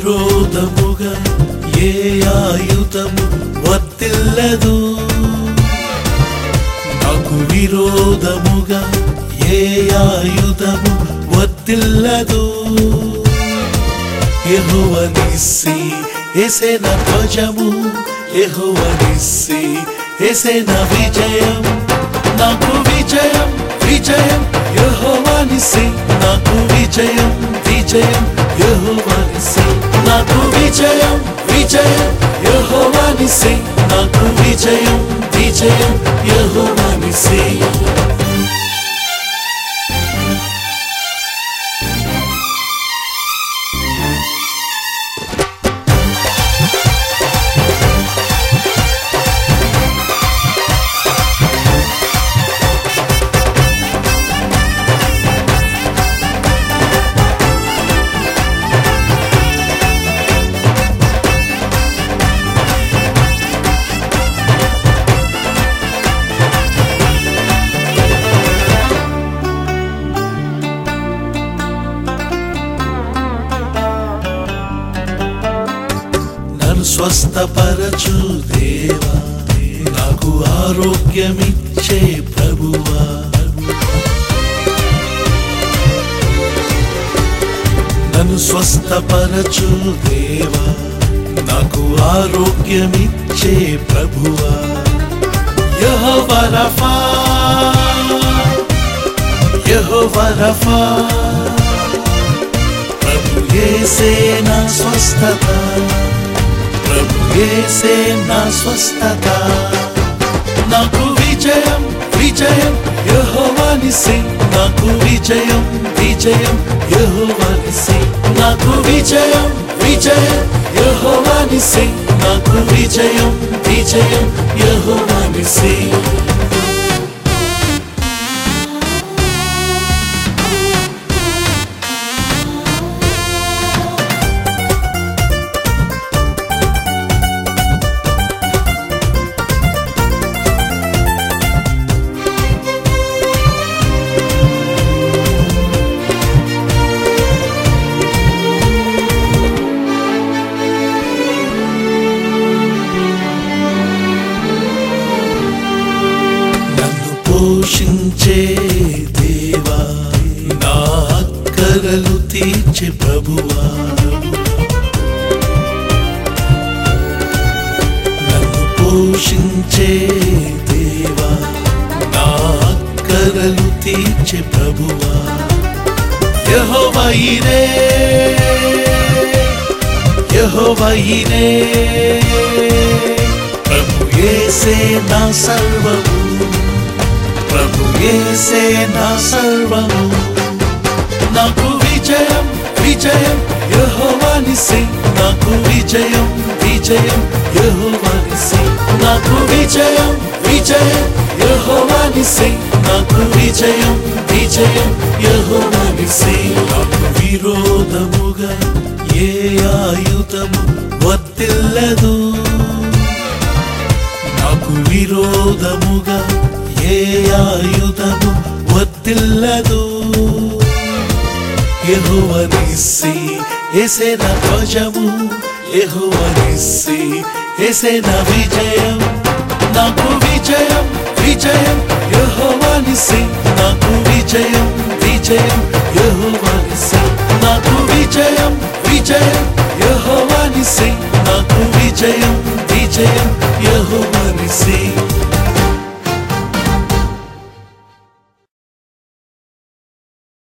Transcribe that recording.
విరోధముగా ఏ ఆయుధము వర్తిల్లదు నాకు విరోధముగా ఏ ఆయుధము వర్తిల్లదు యెహోవనిస్సి ఎసెన ధ్వజము యెహోవనిస్సి ఎసెన విజయం నాకు విజయం విజయం యెహోవనిస్సి నాకు విజయం విజయం యెహోవనిస్సి నాకు విజయం విజయం యెహోవనిస్సి నాకు విజయం విజయం యెహోవనిస్సి నన్ను స్వస్థపరచు దేవా నాకు ఆరోగ్యమిచ్చే ప్రభువా నన్ను స్వస్థపరచు దేవా నాకు ఆరోగ్యమిచ్చే ప్రభువా యెహోవా రఫా యెహోవా రఫా ప్రభు యేసే నా స్వస్థత ప్రభు యేసే నా స్వస్థత నాకు విజయం విజయం యెహోవానిసి నాకు విజయం విజయం యెహోవానిసి నాకు విజయం విజయం యెహోవానిసి నాకు విజయం విజయం యెహోవానిసి నన్ను పోషించే దేవా నా అక్కరలు తీర్చే ప్రభువా నన్ను పోషించే దేవా నా అక్కరలు తీర్చే ప్రభువా యెహోవా ఈరే యెహోవా ఈరే ప్రభు యేసే నా సర్వము ప్రభు యేసే నా సర్వము నాకు విజయం విజయం యెహోవానిసి నాకు విజయం విజయం యెహోవానిసి నాకు విజయం విజయం యెహోవానిసి నాకు విజయం విజయం యెహోవానిసి నాకు విరోధముగా ఏ ఆయుధము వర్తిల్లదు నాకు విరోధముగా ఏ ఆయుధము వర్తిల్లదు యెహోవనిస్సి ఎసెన ధ్వజము యెహోవనిస్సి ఎసెన విజయం నాకు విజయం విజయం యెహోవనిస్సి నాకు విజయం విజయం యెహోవనిస్సి నాకు విజయం విజయం యెహోవనిస్సి నాకు విజయం విజయం యెహోవనిస్సి